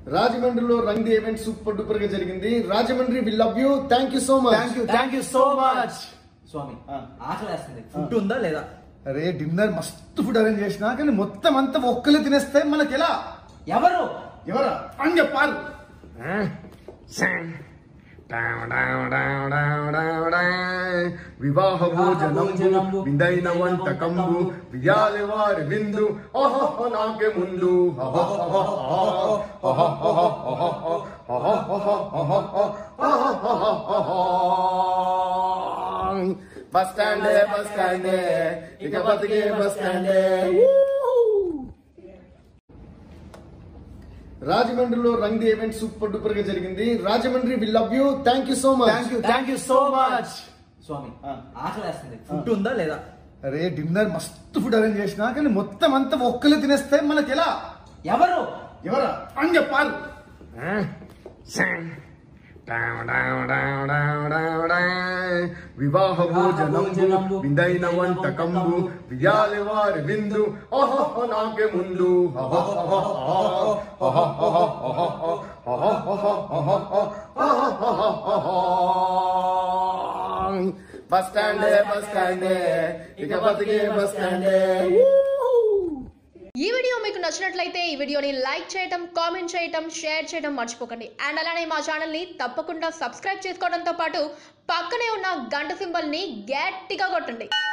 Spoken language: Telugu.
రాజమండ్రిలో రంగ్ ఈవెంట్ సూపర్ డూపర్ గా జరిగింది Rajahmundry we love you thank you so much thank you thank you so much స్వామి ఆ. ఆకలి వేస్తుంది ఫుడ్ ఉందా లేదా అరే డిన్నర్ మస్తు ఫుడ్ అరేంజ్ చేసిన కానీ మొత్తం అంతా ఒక్కరు తినేస్తే మనకి ఎలా ఎవరు ఎవరా అని చెప్పాలి వివాహ భోజనంబు విందైన వంటకంబు వియాలి వారి విందు ఓహో నాకే ముందు బస్ స్టాండే బస్ స్టాండే ఇక బతికే బస్ స్టాండే రాజమండ్రిలో రంగ్ ఈవెంట్ సూపర్ డూపర్ గా జరిగింది Rajahmundry we love you thank you so much thank you thank you so much స్వామి ఆ. ఆకలి వేస్తుంది ఫుడ్ ఉందా లేదా అరే డిన్నర్ మస్తు ఫుడ్ అరేంజ్ చేసిన కానీ మొత్తం అంతా ఒక్కరు తినేస్తే మనకి ఎలా ఎవరు ఎవరా అని చెప్పాలి వివాహ భోజనంబు విందైన వంటకంబు వియాలి వారి విందు ఓహో నాకే ముందు బస్ స్టాండే బస్ స్టాండే ఇక బతికే బస్ స్టాండే ఈ వీడియో మీకు నచ్చినట్లయితే ఈ వీడియోని లైక్ చేయటం కామెంట్ చేయటం షేర్ చేయడం మర్చిపోకండి అండ్ అలానే మా ఛానల్ని తప్పకుండా సబ్స్క్రైబ్ చేసుకోవడంతో పాటు పక్కనే ఉన్న గంట సింబల్ని గట్టిగా కొట్టండి